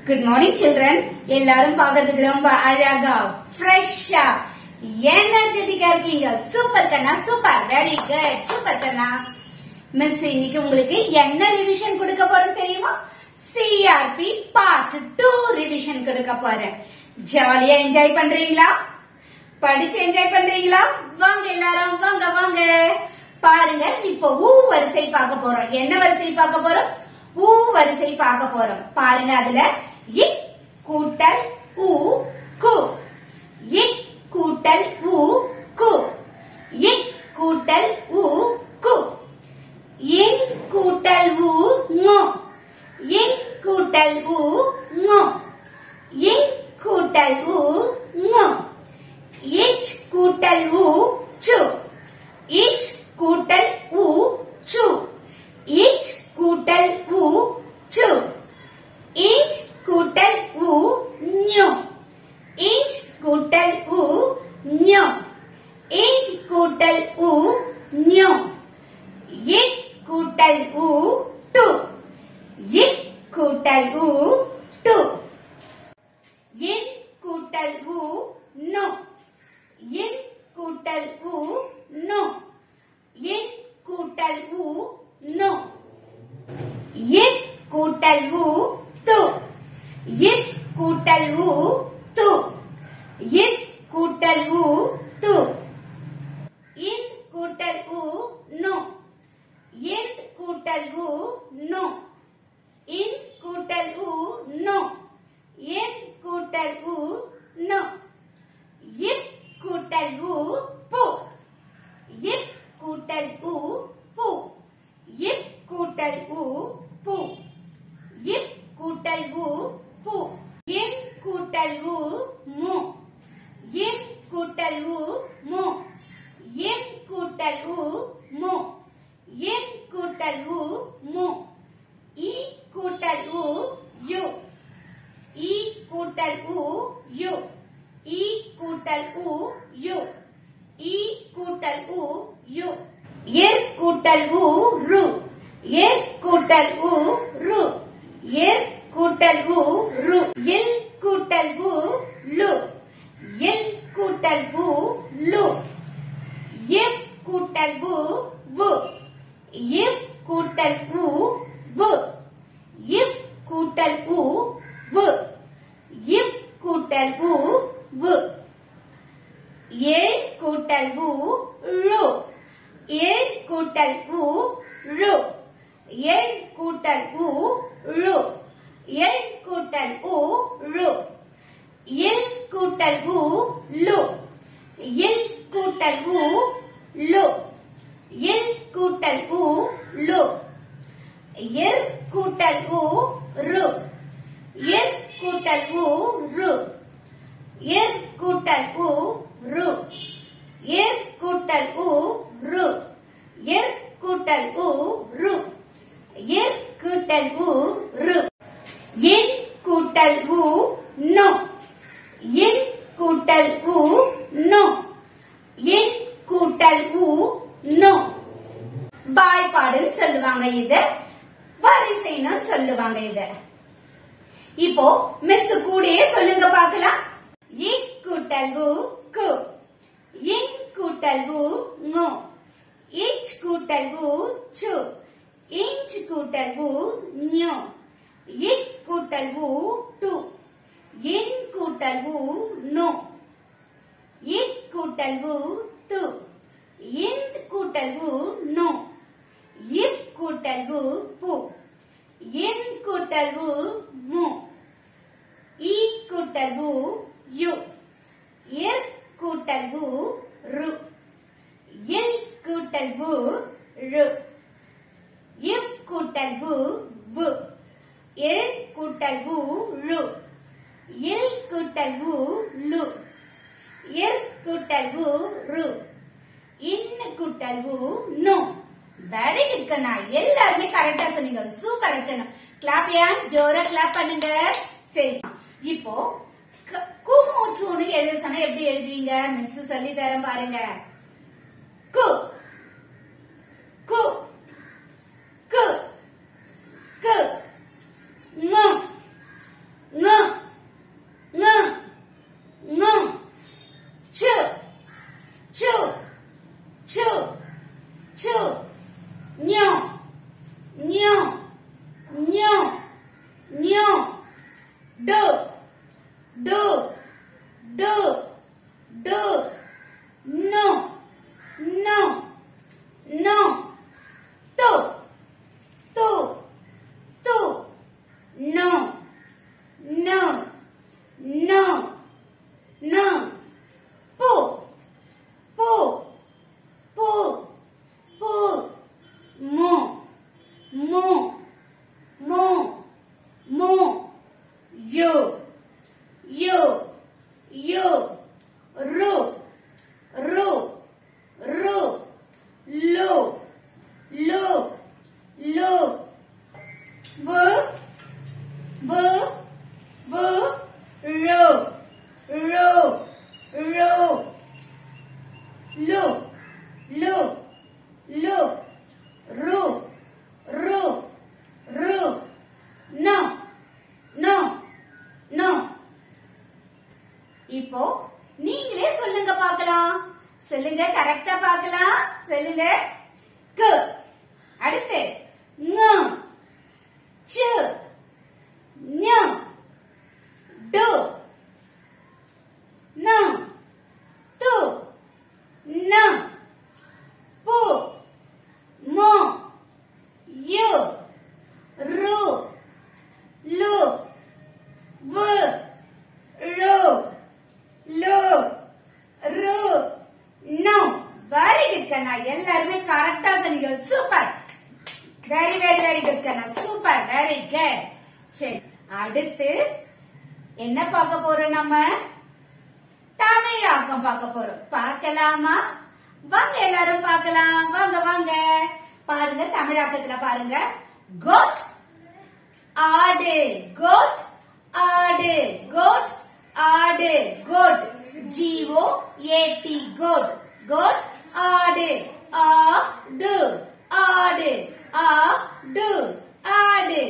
Good morning children எல்லாரும் பார்க்கிறதுக்கு ரொம்ப அழகா ஃப்ரெஷ்ஷா எனர்ஜெட்டிக்கா இருக்கீங்க சூப்பர் கண்ணா சூப்பர் வெரி குட் சூப்பர் கண்ணா மிஸ் இன்னைக்கு உங்களுக்கு என்ன ரிவிஷன் கொடுக்க போறோம் தெரியுமா சிஆர்பி பார்ட் டூ ரிவிஷன் கொடுக்க போறேன் ஜாலியா என்ஜாய் பண்றீங்களா படிச்சு என்ஜாய் பண்றீங்களா வாங்க எல்லாரும் வாங்க வாங்க பாருங்க இப்போ ஊ வரிசை பார்க்க போறோம் என்ன வரிசை பார்க்க போறோம் ஊ வரிசை பார்க்க போறோம் பாருங்க அதுல இக் கூட்டல் ஊ கு இக் கூட்டல் ஊ கு இக் கூட்டல் ஊ கு இன் கூட்டல் ஊ ngோ இன் கூட்டல் ஊ ngோ இன் கூட்டல் ஊ ngோ இச் கூட்டல் ஊ சு இச் கூட்டல் ஊ சு இச் கூட்டல் ஊ சு இச் கூட்டல் ஊ ஞோ இச் கூட்டல் ஊ ஞோ இச் கூட்டல் ஊ ஞோ இக் கூட்டல் ஊ டு இக் கூட்டல் ஊ டு இன் கூட்டல் ஊ நோ இன் கூட்டல் ஊ நோ இன் கூட்டல் ஊ நோ இக் கூட்டல் ஊ து இக் கூட்டல் ஊ து இக் கூட்டல் ஊ து இன் கூட்டல் ஊ நோ இன் கூட்டல் ஊ நோ இன் கூட்டல் ஊ நோ இன் கூட்டல் ஊ நோ இப் கூட்டல் ஊ பு இப் கூட்டல் ஊ பு இப் கூட்டல் ஊ பு இப் கூட்டல் ஊ பு இம் கூட்டல் ஊ மு இம் கூட்டல் ஊ மு இம் கூட்டல் ஊ மு இம் கூட்டல் ஊ மு இ கூட்டல் ஊ யு இ கூட்டல் ஊ யு இ கூட்டல் ஊ யு இ கூட்டல் ஊ யு எர் கூட்டல் ஊ ரு எர் கூட்டல் ஊ ரு எர் கூட்டல் ஊ ரு எல் கூட்டல் ஊ லு எல் கூட்டல் ஊ லு எப் கூட்டல் ஊ வு எப் கூட்டல் ஊ வு இப் கூட்டல் ஊ வு இப் கூட்டல் ஊ வு ஏ கூட்டல் ஊ ரு ஏ கூட்டல் ஊ ரு ஏ கூட்டல் ஊ ரு ஏ கூட்டல் ஊ ரு இல் கூட்டல் ஊ லு இல் கூட்டல் ஊ லு இல் கூட்டல் ஊ லு இர் கூட்டல் ஊ ரு இர் கூட்டல் ஊ ரு இர் கூட்டல் ஊ ரு இர் கூட்டல் ஊ ரு இர் கூட்டல் ஊ ரு இர் கூட்டல் ஊ ரு இன் கூட்டல் ஊ நோ இன் கூட்டல் ஊ நோ இன் கூட்டல் ஊ நோ வாய்ப்பாடுன்னு சொல்லுவாங்க இது வரிசைன்னு சொல்லுவாங்க இது இப்போ மிஸ் கூடயே சொல்லுங்க பார்க்கலாம் இக் கூட்டல் ஊ கு இன் கூட்டல் ஊ ngோ இச் கூட்டல் ஊ சு இன்ச் கூட்டல் ஊ ஞோ இக் கூட்டல் ஊ டு இன் கூட்டல் ஊ நோ இக் கூட்டல் ஊ து இந்த் கூட்டல் ஊ நோ இப் கூட்டல் ஊ பு இம் கூட்டல் ஊ மு இ கூட்டல் ஊ யு இர் கூட்டல் ஊ ரு இல் கூட்டல் ஊ ரு இப் கூட்டல் ஊ வு இர் கூட்டல் ஊ ரு இல் கூட்டல் ஊ லு இர் கூட்டல் ஊ ரு இன் கூட்டல் ஊ நோ வெரி குட் கண்ணா எல்லாருமே கரெக்டா சொன்னீங்க சூப்பர் அச்சனா கிளாப் யான் ஜோரா கிளாப் பண்ணுங்க சரி இப்போ க- கு மூச்சுன்னு எழுத சொன்னா எப்படி எழுதுவீங்க மிஸ் சொல்லி தரேன் பாருங்க கு கு கு கு ngோ ngô do do do do no no no tu tu tu no no no no pu pu pu pu mo mo mo mo yo yo yo ru ru ru lo lo lo bu bu bu ro ro ro lo lo lo ru ru ru no no no இப்போ நீங்களே சொல்லுங்க பார்க்கலாம் சொல்லுங்க கரெக்டா பார்க்கலாம் சொல்லுங்க கு அடுத்து ங சு ஞ டு ந து ந பு மோ யு ரு லு வு ரு லு ரு நோ வெரி குட் கண்ணா எல்லாருமே கரெக்டா சொன்னீங்க super very very very good கண்ணா சூப்பர் வெரி குட் சரி அடுத்து என்ன பார்க்க போறோம் நம்ம தமிழாக்கம் பார்க்க போறோம் பார்க்கலாமா வாங்க எல்லாரும் பார்க்கலாம் வாங்க வாங்க பாருங்க தமிழாக்கத்துல பாருங்க கோட் ஆடு கோட் ஆடு கோட் ஆடு goat G O A T goat goat ஆடு ஆடு ஆடு ஆடு ஆடு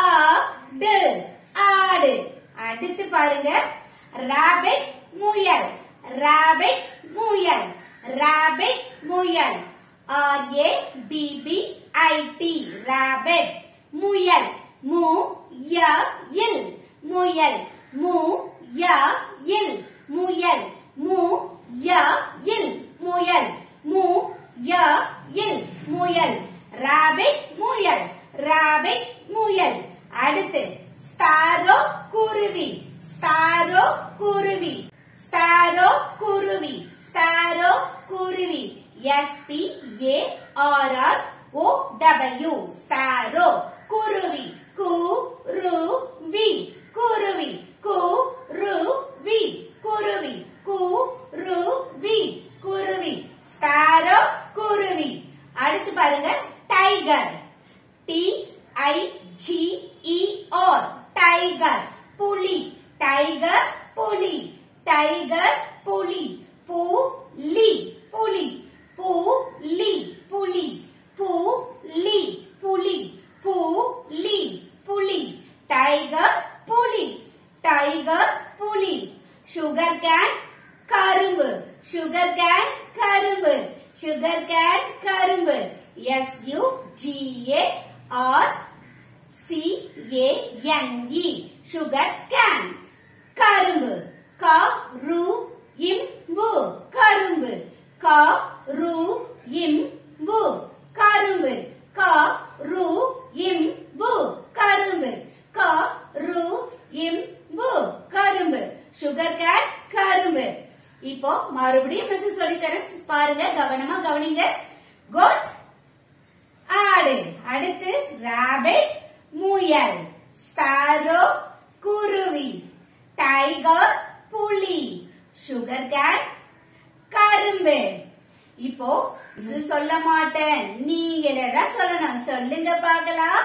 ஆடு ஆடு அடுத்து பாருங்க ராபிட் முயல் ராபிட் முயல் ராபிட் முயல் R A B B I T rabbit முயல் மு ய இல் முயல் மு ய இல் முயல் மு ய இல் முயல் மு ய இல் முயல் ராபிட் முயல் ராபிட் முயல் அடுத்து ஸ்பாரோ குருவி ஸ்பாரோ குருவி ஸ்பாரோ குருவி ஸ்பாரோ குருவி S P A R R O W sparrow குருவி கு ரு வி குருவி கு ரு வி குருவி கு ரு வி குருவி ஸ்பாரோ குருவி அடுத்து பாருங்க tiger T I G E R tiger புலி டைகர் புலி டைகர் புலி புலி புலி புலி புலி புலி புலி புலி புலி டைகர் புலி டைகர் புலி சுகர் கேன் கரும்பு சுகர் கேன் கரும்பு சுகர் கேன் கரும்பு S U G A R C A N E sugar cane கரும்பு க ரு இம் பு கரும்பு க ரு இம் பு கரும்பு க ரு இம் பு கரும்பு க ரு இம் பு கரும்பு சுகர் கேன் கரும்பு இப்போ மறுபடியும் மிஸ் சொல்லி தரேன் பாருங்க கவனமா கவனிங்க குட் ஆடு அடுத்து ராபிட் முயல் ஸ்பாரோ குருவி டைகர் புலி சுகர் கேன் கரும்பு இப்போ இது சொல்ல மாட்டேன் நீங்களே தான் சொல்லணும் சொல்லுங்க பார்க்கலாம்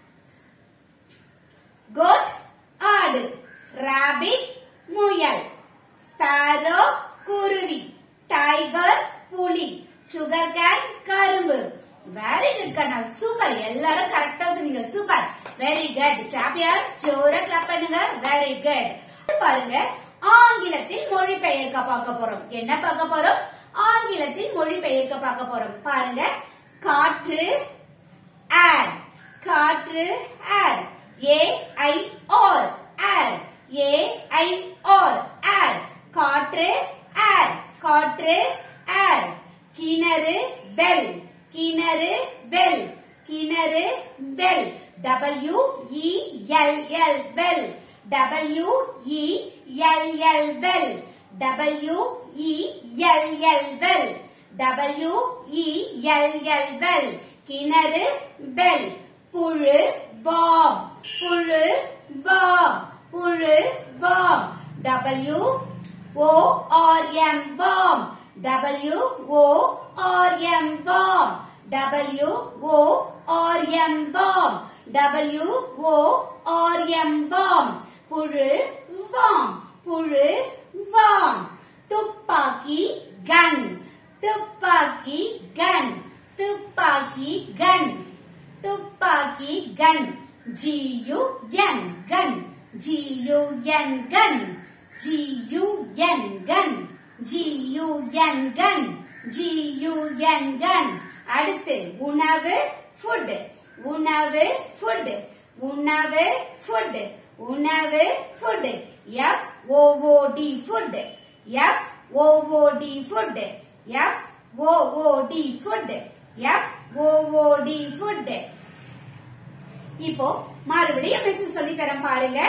கோட் ஆடு ராபிட் முயல் ஸ்பாரோ குருவி டைகர் புலி சுகர் கேன் கரும்பு வெரி குட் கண்ணா சூப்பர் எல்லாரும் கரெக்டா சொன்னீங்க சூப்பர் வெரி குட் கிளாப் யார் ஜோரா கிளாப் பண்ணுங்க வெரி குட் பாருங்க ஆங்கிலத்தில் மொழிபெயர்க்க பார்க்க போறோம் என்ன பார்க்க போறோம் ஆங்கிலத்தில் மொழிபெயர்க்க பார்க்க போறோம் பாருங்க காற்று ஏர் காற்று ஏர் ஏ ஐ ஆர் ஏர் ஏ ஐ ஓர் ஏர் காற்று ஏர் காற்று ஏர் கிணறு வெல் கிணறு வெல் கிணறு well W E L L well W E L L well W E L L well W E L L well கிணறு வெல் புழு பாம் புழு பாம் புழு worm W O R M worm W O R M worm W O R M worm W O R M worm புழு worm புழு வாம் துப்பாக்கி gun துப்பாக்கி gun துப்பாக்கி gun துப்பாக்கி gun G U N gun G U N gun G U N gun G U N gun G U N gun அடுத்து உணவு food உணவு food உணவு ஃபுட் உணவு food F O O D food F O O D food F O O D food F O O D food இப்போ மறுபடியும் miss சொல்லி தரேன் பாருங்க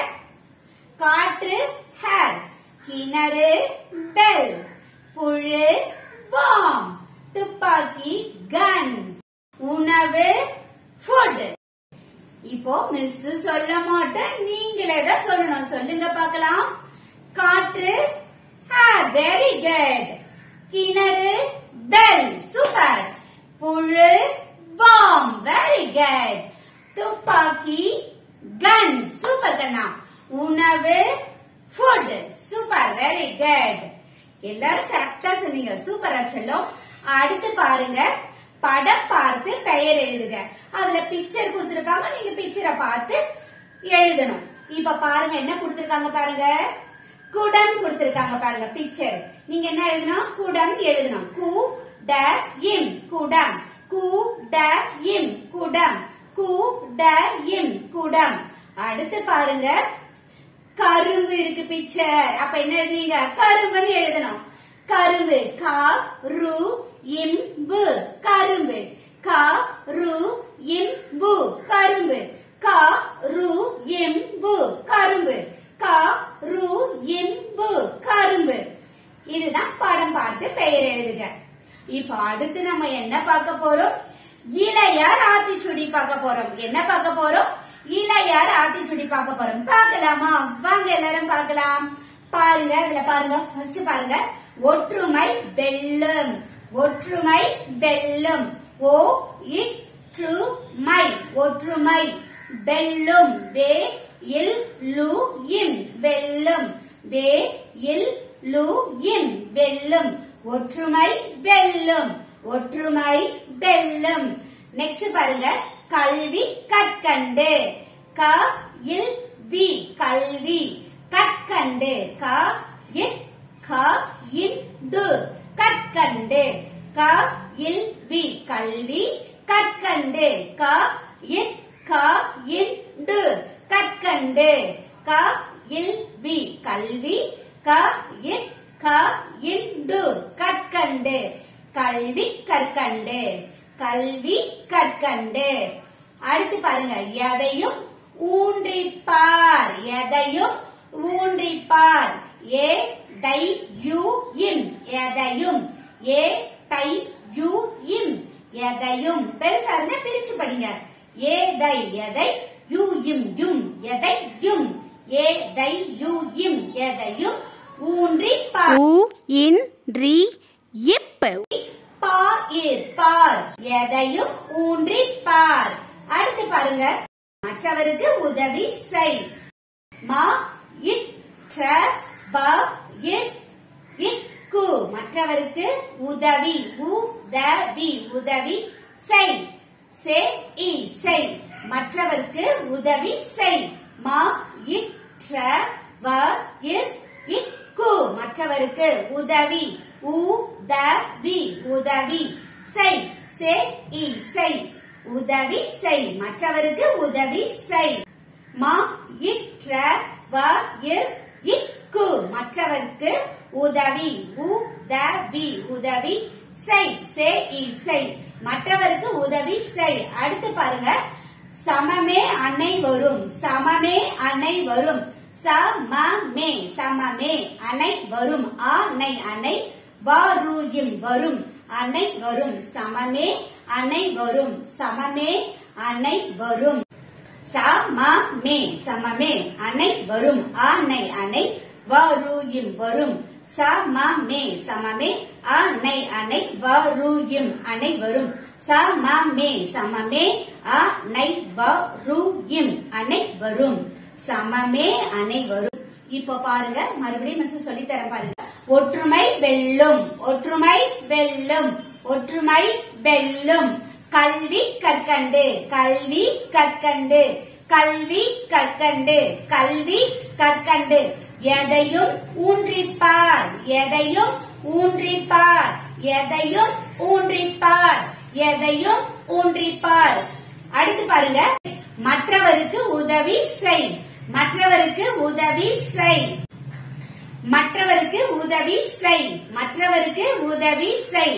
காற்று ஹேர் கிணறு பெல் புழு பாம் துப்பாக்கி கன் உணவு ஃபுட் இப்போ மிஸ் சொல்ல மாட்டேன் நீங்களே தான் சொல்லணும் சொல்லுங்க பார்க்கலாம் காற்று ஹேர் வெரி குட் கிணறு பெல் சூப்பர் புழு பாம் வெரி குட் துப்பாக்கி கன் சூப்பர் கண்ணா உணவு ஃபுட் சூப்பர் வெரி குட் எல்லாரும் கரெக்டா சொன்னீங்க சூப்பரா செல்லும் அடுத்து பாருங்க படம் பார்த்து பெயர் எழுதுக அதுல பிக்சர் கொடுத்திருக்காங்க நீங்க பிக்சரை பார்த்து எழுதணும் இப்ப பாருங்க என்ன கொடுத்திருக்காங்க பாருங்க குடம் கொடுத்திருக்காங்க பாருங்க பிக்சர் நீங்க என்ன எழுதணும் குடம் எழுதணும் கு ட இம் குடம் கு ட இம் குடம் கு ட இம் குடம் அடுத்து பாருங்க கரும்பு இருக்கு பிக்சர் அப்ப என்ன எழுதுறீங்க கரும்புன்னு எழுதணும் கரும்பு கா ரு இம் பு கரும்பு கா ரு இம் பு கரும்பு கா ரு இம் பு கரும்பு கா ரு இம் பு கரும்பு இதுதான் படம் பார்த்து பெயர் எழுதுக இப்ப அடுத்து நம்ம என்ன பார்க்க போறோம் இளையார் ஆத்திச்சுடி பார்க்க போறோம் என்ன பார்க்க போறோம் இளையார் ஆத்திச்சுடி பார்க்க போறோம் பார்க்கலாமா வாங்க எல்லாரும் பார்க்கலாம் பாருங்க இதுல பாருங்க ஃபர்ஸ்ட் பாருங்க ஒற்றுமை வெல்லும் ஒற்றுமை வெல்லும் ஓ இற்று மை ஒற்றுமை வெல்லும் வே இல் லு இம் வெல்லும் வே இல் லு இம் வெல்லும் ஒற்றுமை வெல்லும் ஒற்றுமை வெல்லும் நெக்ஸ்ட் பாருங்க கல்வி கற்கண்டு க இல் வி கல்வி கற்கண்டு க இத் க இந்து கற்கண்டு க இல் வி கல்வி கற்கண்டு க இத் க இந்து கற்கண்டு க இல் வி கல்வி க இத் க இந்து கற்கண்டு கல்வி கற்கண்டு கல்வி கற்கண்டு அடுத்து பாருங்க எதையும் ஊன்றி பார் எதையும் ஊன்றி பார் ஏ தை யு இம் எதையும் ஏ தை யு இம் எதையும் பெருசா இருந்தா பிரிச்சு படிங்க ஏ தை எதை யு இம் யும் எதை யும் ஏ தை யு இம் எதையும் ஊன்றி பார் உ இன் ரி இப் பார் பார் எதையும் ஊன்றி பார் அடுத்து பாருங்க மற்றவருக்கு உதவி செய் மா இட் ட்ர ப இட் இக்கு மற்றவருக்கு உதவி உதவி உதவி செய் சே இ செய் மற்றவருக்கு உதவி செய் மா இட் ட்ர வ இட் இக்கு மற்றவருக்கு உதவி உதவி உதவி செய் சே இ செய் உதவி செய் மற்றவருக்கு உதவி செய் மா இற்ற வ இர் இக்கு மற்றவர்க்கு உதவி உதவி உதவி செய் சே இசை மற்றவருக்கு உதவி செய் அடுத்து பாருங்க சமமே அன்னை வரும் சமமே அன்னை வரும் சமமே சமமே அணை வரும் அணை அணை வருயும் வரும் அணை வரும் சமமே அணை வரும் சமமே அணை வரும் சமமே சமமே அணை வரும் அணை அணை வருயும் வரும் சமமே சமமே அணை அணை வருயும் அணை வரும் சமமே சமமே அணை வருயும் அணை வரும் சமமே அணை வரும் இப்ப பாருங்க மறுபடியும் மிஸ் சொல்லி தரேன் பாருங்க ஒற்றுமை வெல்லும் ஒற்றுமை வெல்லும் ஒற்றுமை வெல்லும் கல்வி கற்கண்டு கல்வி கற்கண்டு கல்வி கற்கண்டு கல்வி கற்கண்டு எதையும் ஊன்றிப்பார் எதையும் ஊன்றிப்பார் எதையும் ஊன்றிப்பார் எதையும் ஊன்றிப்பார் அடுத்து பாருங்க மற்றவருக்கு உதவி செய் மற்றவருக்கு உதவி செய் மற்றவருக்கு உதவி செய் மற்றவருக்கு உதவி செய்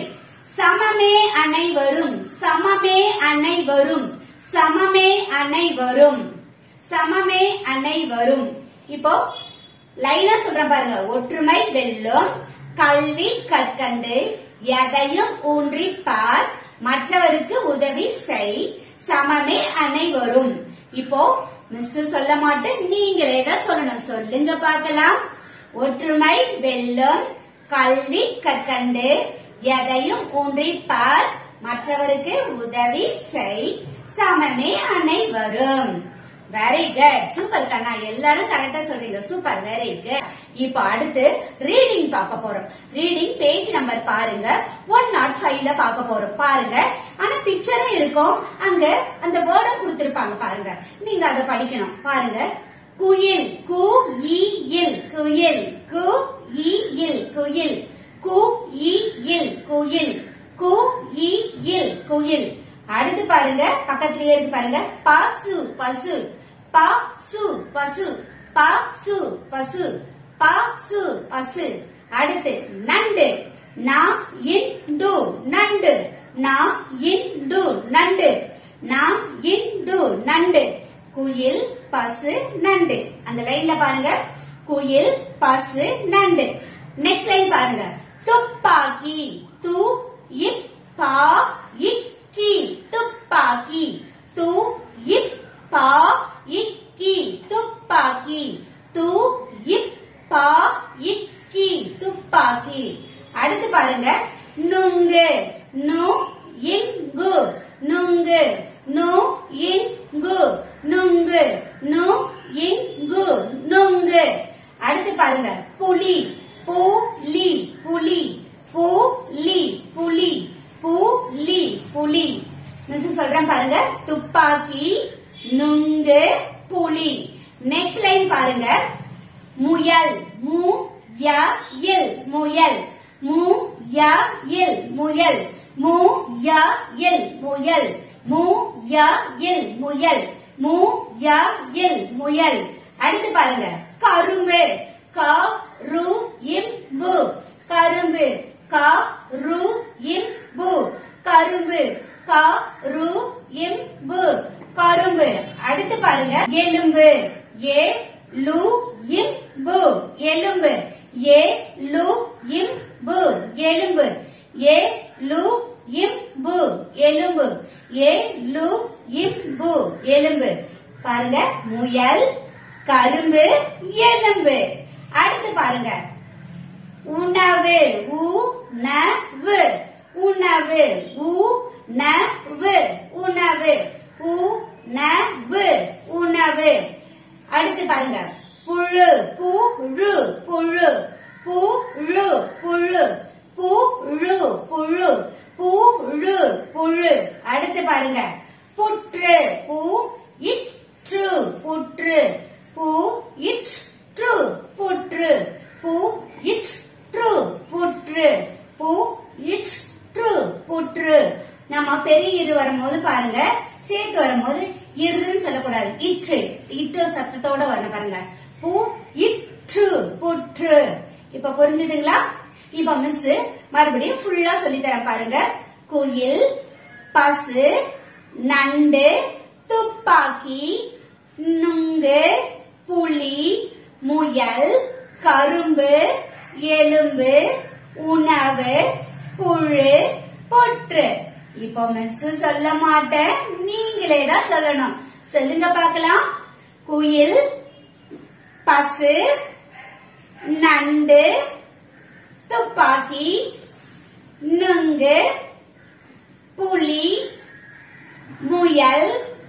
சமமே அனைவரும் சமமே அனைவரும் சமமே அனைவரும் சமமே அனைவரும் இப்போ லைனா சொல்றேன் பாருங்க ஒற்றுமை வெல்லும் கல்வி கற்கண்டு எதையும் ஊன்றி பார் மற்றவருக்கு உதவி செய் சமமே அனைவரும் இப்போ மிஸ் சொல்ல மாட்டேன் நீங்களே தான் சொல்லணும் சொல்லுங்க பார்க்கலாம் ஒற்றுமை வெல்லும் கல்வி கற்கண்டு எதையும் ஊன்றி பார் மற்றவருக்கு உதவி செய் சமமே அனைவரும் வெரி குட் சூப்பர் கண்ணா எல்லாரும் கரெக்டா சொல்றீங்க சூப்பர் வெரி குட் இப்போ அடுத்து ரீடிங் பார்க்க போறோம் ரீடிங் பேஜ் நம்பர் பாருங்க ஒன் நாட் ஃபைவ்ல பார்க்க போறோம் பாருங்க ஆனா பிக்சரும் இருக்கும் அங்க அந்த வேர்டும் கொடுத்திருப்பாங்க பாருங்க நீங்க அதை படிக்கணும் பாருங்க குயில் கு இ இல் குயில் கு இ இல் குயில் கு இ இல் குயில் கு இ இல் குயில் அடுத்து பாருங்க பக்கத்திலேயே இருக்கு பாருங்க பசு பசு பசு பசு பசு பசு பசு பசு அடுத்து நண்டு நா இண்டு நண்டு நா இண்டு நண்டு நா இண்டு நண்டு குயில் பசு நண்டு அந்த லைன்ல பாருங்க குயில் பசு நண்டு நெக்ஸ்ட் லைன் பாருங்க துப்பாக்கி து இப் பா இக்கி துப்பாக்கி து இப் பா இக்கி துப்பாக்கி து இப் பா இக்கி துப்பாக்கி அடுத்து பாருங்க நுங்கு நு இங்கு நுங்கு நு இங்கு நுங்கு நு இங்கு நுங்கு அடுத்து பாருங்க புலி புலி புலி புலி புலி புலி புலி மிஸ் சொல்றேன் பாருங்க துப்பாக்கி நுங்கு புலி நெக்ஸ்ட் லைன் பாருங்க முயல் மு ய இல் முயல் மு ய இல் முயல் மு ய இல் முயல் மு ய இல் முயல் மு ய இல் முயல் அடுத்து பாருங்க கரும்பு க ரு இம் பு கரும்பு க ரு இம் பு கரும்பு க ரு இம் பு கரும்பு அடுத்து பாருங்க எலும்பு ஏ லு இம் பு எலும்பு ஏ லு இம் பு எலும்பு ஏ லு இம் பு எலும்பு ஏ லு இம் பு எலும்பு பாருங்க முயல் கரும்பு எலும்பு அடுத்து பாருங்க உணவு உணவு உணவு உணவு உணவு உணவு உணவு அடுத்து பாருங்க புழு புழு புழு புழு புழு புழு புழு புழு புழு அடுத்து பாருங்க புற்று பு இற்று புற்று பு இற்று புற்று பு இற்று புற்று பு இற்று புற்று நம்ம பெரிய இரு வரும்போது பாருங்க சேர்த்து வரும்போது இருன்னு சொல்லக்கூடாது இற்று இற்று சத்தத்தோட வரணும் பாருங்க பூ இற்று புற்று இப்ப புரிஞ்சுதுங்களா இப்ப மிஸ் மறுபடியும் ஃபுல்லா சொல்லி தரேன் பாருங்க குயில் பசு நண்டு துப்பாக்கி நுங்கு புலி முயல் கரும்பு எலும்பு உணவு புழு பொற்று இப்போ மிஸ் சொல்ல மாட்டேன் நீங்களே தான் சொல்லணும் சொல்லுங்க பார்க்கலாம் குயில் பசு நண்டு துப்பாக்கி நுங்கு புலி முயல்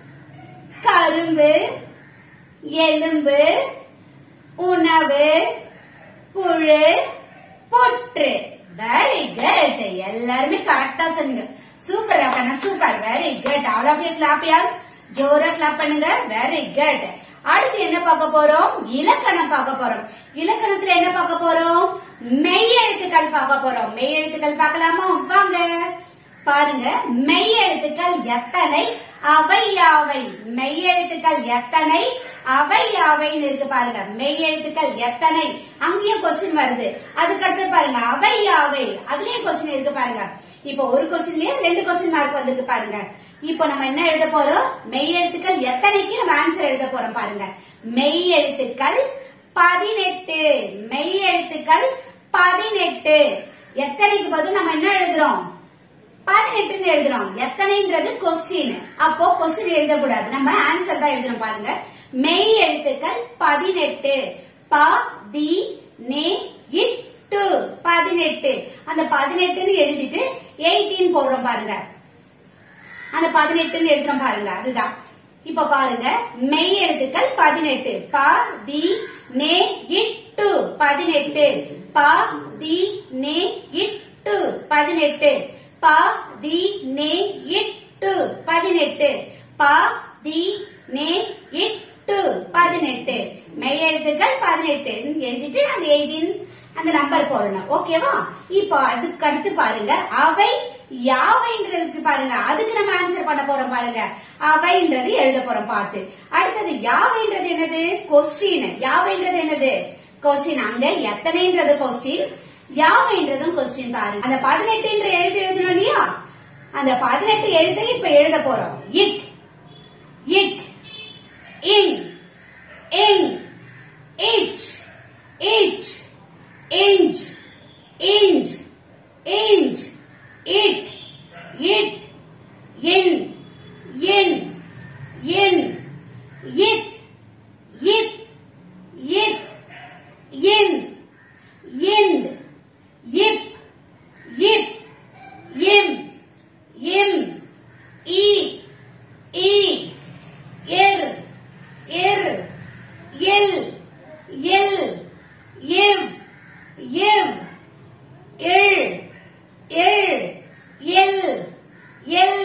கரும்பு எலும்பு உணவு புழு புற்று வெரி குட் எல்லாருமே கரெக்டா சொன்னீங்க சூப்பர் அப்பனா super very good all of you clap யார்ஸ் ஜோரா கிளாப் பண்ணுங்க வெரி குட் அடுத்து என்ன பார்க்க போறோம் இலக்கணம் பார்க்க போறோம் இலக்கணத்துல என்ன பார்க்க போறோம் மெய் எழுத்துக்கள் பார்க்க போறோம் மெய் எழுத்துக்கள் பார்க்கலாமா வாங்க பாருங்க மெய் எழுத்துக்கள் எத்தனை அவை யாவை மெய் எழுத்துக்கள் எத்தனை அவை யாவைன்னு இருக்கு பாருங்க மெய் எழுத்துக்கள் எத்தனை அங்கேயும் கொஸ்டின் வருது அதுக்கடுத்து பாருங்க அவை யாவை அதுலயும் கொஸ்டின் இருக்கு பாருங்க இப்போ ஒரு கொஸ்டின்லயே ரெண்டு கொஸ்டின் மார்க் வந்திருக்கு பாருங்க இப்போ நம்ம என்ன எழுத போறோம் மெய் எழுத்துக்கள் எத்தனைக்கு நம்ம ஆன்சர் எழுத போறோம் பாருங்க மெய் எழுத்துக்கள் பதினெட்டு மெய் எழுத்துக்கள் பதினெட்டு எத்தனைக்கு பதில் நம்ம என்ன எழுதுறோம் பதினெட்டுன்னு எழுதுறோம் எத்தனைன்றது கொஸ்டின் அப்போ கொஸ்டின் எழுதக்கூடாது நம்ம ஆன்சர் தான் எழுதுறோம் பாருங்க மெய் எழுத்துக்கள் பதினெட்டு ப தி நே இட்டு பதினெட்டு அந்த பதினெட்டுன்னு எழுதிட்டு எயிட்டீன் போடுறோம் பாருங்க அந்த பதினெட்டுன்னு எழுதுறோம் பாருங்க அதுதான் இப்ப பாருங்க மெய் எழுத்துக்கள் பதினெட்டு ப தி நே இட்டு பதினெட்டு ப தி நே இட்டு பதினெட்டு ப தி நே இட்டு பதினெட்டு ப தி நே இட்டு பதினெட்டு மெய் எழுத்துக்கள் பதினெட்டு எழுதிட்டு அந்த எயிட்டீன் அந்த நம்பர் போடணும் ஓகேவா இப்போ அதுக்கு அடுத்து பாருங்க அவை யாவைன்றதுக்கு பாருங்க அதுக்கு நம்ம ஆன்சர் பண்ண போறோம் பாருங்க அவைன்றது எழுத போறோம் பார்த்து அடுத்தது யாவைன்றது என்னது கொஸ்டின் யாவைன்றது என்னது கொஸ்டின் அங்க எத்தனைன்றது கொஸ்டின் யாவைன்றதும் கொஸ்டின் பாருங்க அந்த பதினெட்டுன்ற எழுத்து எழுதணும் இல்லையா அந்த பதினெட்டு எழுத்தை இப்ப எழுத போறோம் இக் இக் இங் இங் இச் இச் inch, inch, inch, it, it, in, in, in, it, it, it, in, ind, yip, yip, yim, yim, e, e, ir, ir, il, il, yiv, yiv, il, il, il, il,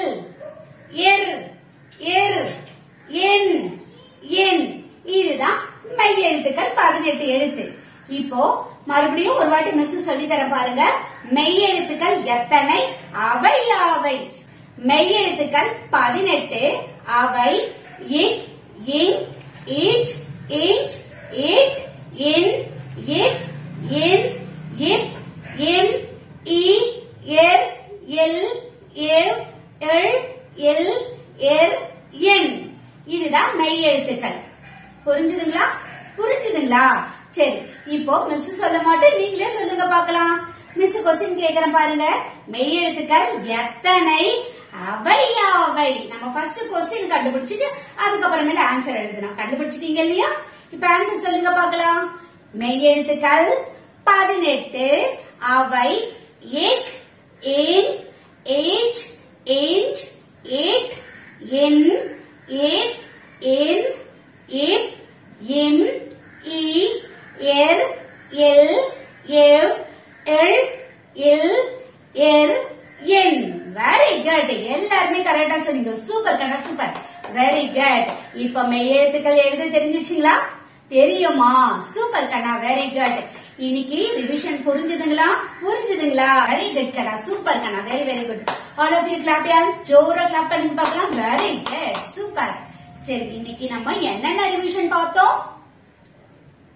ir, ir, in, in. இதுதான் மெய் எழுத்துக்கள் பதினெட்டு எழுத்து இப்போ மறுபடியும் ஒரு வாட்டி miss சொல்லி தர பாருங்க மெய் எழுத்துக்கள் எத்தனை அவை யாவை மெய் எழுத்துக்கள் பதினெட்டு அவை இக் இங் ஈச் ஈச் இட் இன் இத் இன் இப் இம் இ எர் எல் எவ் எள் எல் எர் என் இதுதான் மெய் எழுத்துக்கள் புரிஞ்சுதுங்களா புரிஞ்சுதுங்களா சரி இப்போ மிஸ் சொல்ல மாட்டேன் நீங்களே சொல்லுங்க பார்க்கலாம் மிஸ் கொஸ்டின் கேக்குறேன் பாருங்க மெய் எழுத்துக்கள் எத்தனை அவை யாவை நம்ம ஃபர்ஸ்ட் கொஸ்டின் கண்டுபிடிச்சிட்டு அதுக்கப்புறமேல ஆன்சர் எழுதணும் கண்டுபிடிச்சிட்டீங்க இல்லையா இப்ப ஆன்சர் சொல்லுங்க பார்க்கலாம் மெய் எழுத்துக்கள் பதினெட்டு அவை எக் ஏன் ஏஜ் ஏஞ்ச் ஏட் என் ஏத் என் இப் இம் இ எர் எல் எவ் எள் இல் எர் என் வெரி குட் எல்லாருமே கரெக்டா சொன்னீங்க சூப்பர் கண்ணா சூப்பர் வெரி குட் இப்ப மெய் எழுத்துக்கள் எழுத தெரிஞ்சிச்சுங்களா தெரியுமா சூப்பர் கண்ணா வெரி குட் இன்னைக்கு ரிவிஷன் புரிஞ்சுதுங்களா புரிஞ்சுதுங்களா வெரி குட் கண்ணா சூப்பர் கண்ணா very very good all of you clap யான்ஸ் ஜோரா கிளாப் பண்ணி பார்க்கலாம் வெரி குட் சூப்பர் சரி இன்னைக்கு நம்ம என்னென்ன ரிவிஷன் பார்த்தோம்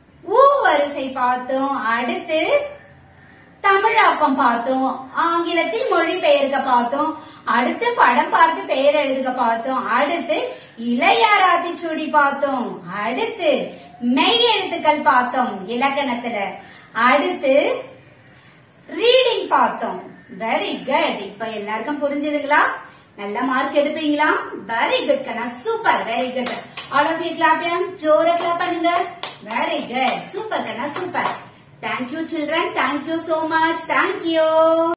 வரிசை பார்த்தோம் அடுத்து தமிழாக்கம் பார்த்தோம் ஆங்கிலத்தில் மொழி பெயர்க்க பார்த்தோம் அடுத்து படம் பார்த்து பெயர் எழுதுக பார்த்தோம் அடுத்து இளையாராத்தி சுடி பார்த்தோம் அடுத்து மெய் எழுத்துக்கள் பார்த்தோம் இலக்கணத்துல அடுத்து ரீடிங் பார்த்தோம் வெரி குட் இப்ப எல்லாருக்கும் புரிஞ்சுதுங்களா நல்ல மார்க் எடுப்பீங்களா வெரி குட் கண்ணா super very good all of you clap ஜோர கிளாப் பண்ணுங்க வெரி குட் சூப்பர் கண்ணா super thank you children thank you so much thank you